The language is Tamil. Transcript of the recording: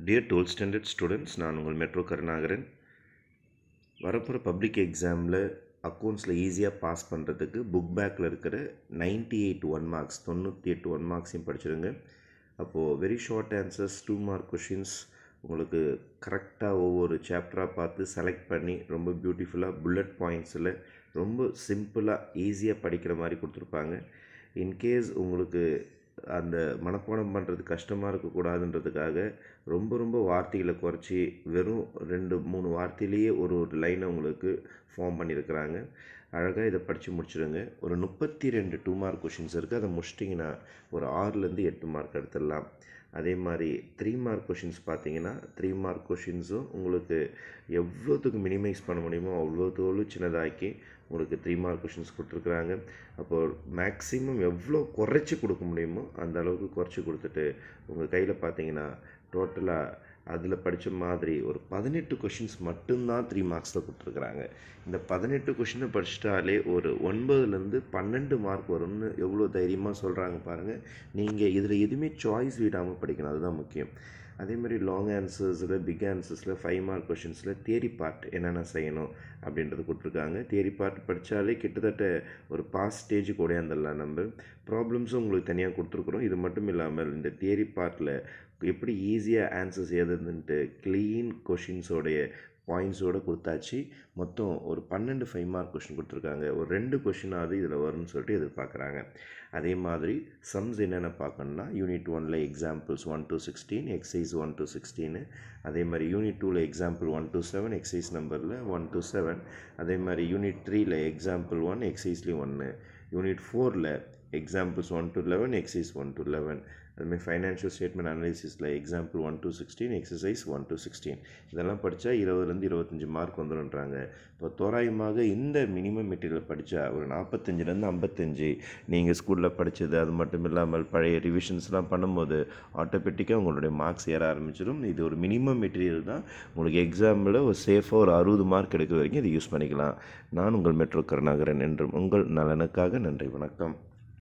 டியர் டுவெல்த் ஸ்டாண்டர்ட் ஸ்டூடெண்ட்ஸ் நான் உங்கள் மெட்ரோ கருணாகரன் வரப்போகிற பப்ளிக் எக்ஸாமில் அக்கௌண்ட்ஸில் ஈஸியாக பாஸ் பண்ணுறதுக்கு புக் பேக்கில் இருக்கிற நைன்ட்டி எயிட் ஒன் மார்க்ஸ் தொண்ணூற்றி எட்டு ஒன் மார்க்ஸையும் படிச்சிருங்க அப்போது very short answers two mark questions உங்களுக்கு கரெக்டாக ஒவ்வொரு சாப்டராக பார்த்து செலக்ட் பண்ணி ரொம்ப பியூட்டிஃபுல்லாக புல்லட் பாயிண்ட்ஸில் ரொம்ப சிம்பிளாக ஈஸியாக படிக்கிற மாதிரி கொடுத்துருப்பாங்க இன்கேஸ் உங்களுக்கு அந்த மனப்பாடம் பண்ணுறது கஷ்டமாக இருக்கக்கூடாதுன்றதுக்காக ரொம்ப ரொம்ப வார்த்தைகளை குறைச்சி வெறும் ரெண்டு மூணு வார்த்தையிலேயே ஒரு ஒரு லைனை உங்களுக்கு ஃபார்ம் பண்ணியிருக்கிறாங்க அழகாக இதை படித்து முடிச்சிடுங்க ஒரு முப்பத்தி ரெண்டு டூ மார்க் கொஷின்ஸ் இருக்குது அதை முடிச்சிட்டிங்கன்னா ஒரு ஆறுலேருந்து எட்டு மார்க் எடுத்துடலாம் அதே மாதிரி த்ரீ மார்க் கொஷின்ஸ் பார்த்தீங்கன்னா த்ரீ மார்க் கொஷின்ஸும் உங்களுக்கு எவ்வளோத்துக்கு மினிமைஸ் பண்ண முடியுமோ அவ்வளோத்தோடு சின்னதாக்கி உங்களுக்கு த்ரீ மார்க் கொஷின்ஸ் கொடுத்துருக்குறாங்க அப்போது மேக்ஸிமம் எவ்வளோ குறைச்சி கொடுக்க முடியுமோ அந்த அளவுக்கு குறைச்சி கொடுத்துட்டு உங்கள் கையில் பார்த்தீங்கன்னா டோட்டலாக அதில் படித்த மாதிரி ஒரு பதினெட்டு கொஷின்ஸ் மட்டும்தான் த்ரீ மார்க்ஸில் கொடுத்துருக்குறாங்க இந்த பதினெட்டு கொஷினை படிச்சிட்டாலே ஒரு ஒன்பதுலேருந்து பன்னெண்டு மார்க் வரும்னு எவ்வளோ தைரியமாக சொல்கிறாங்க பாருங்கள் நீங்கள் இதில் எதுவுமே சாய்ஸ் விடாமல் படிக்கணும் அதுதான் முக்கியம் அதே மாதிரி லாங் ஆன்சர்ஸில் பிக் ஆன்சர்ஸில் ஃபைவ் மார்க் கொஷின்ஸில் தியரி பார்ட் என்னென்ன செய்யணும் அப்படின்றது கொடுத்துருக்காங்க தியரி பார்ட் படித்தாலே கிட்டத்தட்ட ஒரு பாஸ் ஸ்டேஜுக்கு ஓடையாந்துடலாம் நம்ம ப்ராப்ளம்ஸும் உங்களுக்கு தனியாக கொடுத்துருக்குறோம் இது மட்டும் இல்லாமல் இந்த தியரி பார்ட்டில் எப்படி ஈஸியாக ஆன்சர்ஸ் எதுன்ட்டு க்ளீன் கொஷின்ஸோடைய பாயிண்ட்ஸோடு கொடுத்தாச்சு மொத்தம் ஒரு பன்னெண்டு ஃபைவ் மார்க் கொஷின் கொடுத்துருக்காங்க ஒரு ரெண்டு கொஷினாவது இதில் வரும்னு சொல்லிட்டு எதிர்பார்க்குறாங்க அதே மாதிரி சம்ஸ் என்னென்ன பார்க்கணுன்னா யூனிட் ஒனில் examples one to sixteen exercise one to சிக்ஸ்டீனு அதே மாதிரி யூனிட் டூவில் example one to seven exercise நம்பரில் ஒன் டு செவன் அதே மாதிரி யூனிட் த்ரீயில் எக்ஸாம்பிள் ஒன் எக்ஸைஸ்லேயும் ஒன்று யூனிட் ஃபோரில் examples one to eleven exercise one to eleven அதுமாதிரி ஃபைனான்ஷியல் ஸ்டேட்மெண்ட் அனாலிசிஸில் example one to sixteen exercise one to sixteen இதெல்லாம் படித்தா இருபதுலேருந்து இருபத்தஞ்சி மார்க் வந்துடும்ன்றாங்க இப்போ தோராயமாக இந்த மினிமம் மெட்டீரியல் படித்தா ஒரு நாற்பத்தஞ்சிலேருந்து ஐம்பத்தஞ்சு நீங்கள் ஸ்கூலில் படித்தது அது மட்டும் இல்லாமல் பழைய ரிவிஷன்ஸ்லாம் பண்ணும்போது ஆட்டோமேட்டிக்காக உங்களுடைய மார்க்ஸ் ஏற ஆரம்பிச்சிடும் இது ஒரு மினிமம் மெட்டீரியல் தான் உங்களுக்கு எக்ஸாமில் ஒரு சேஃபாக ஒரு அறுபது மார்க் எடுக்கிற வரைக்கும் இதை யூஸ் பண்ணிக்கலாம் நான் உங்கள் மெட்ரோ கருணாகரன் என்றும் உங்கள் நலனுக்காக நன்றி வணக்கம்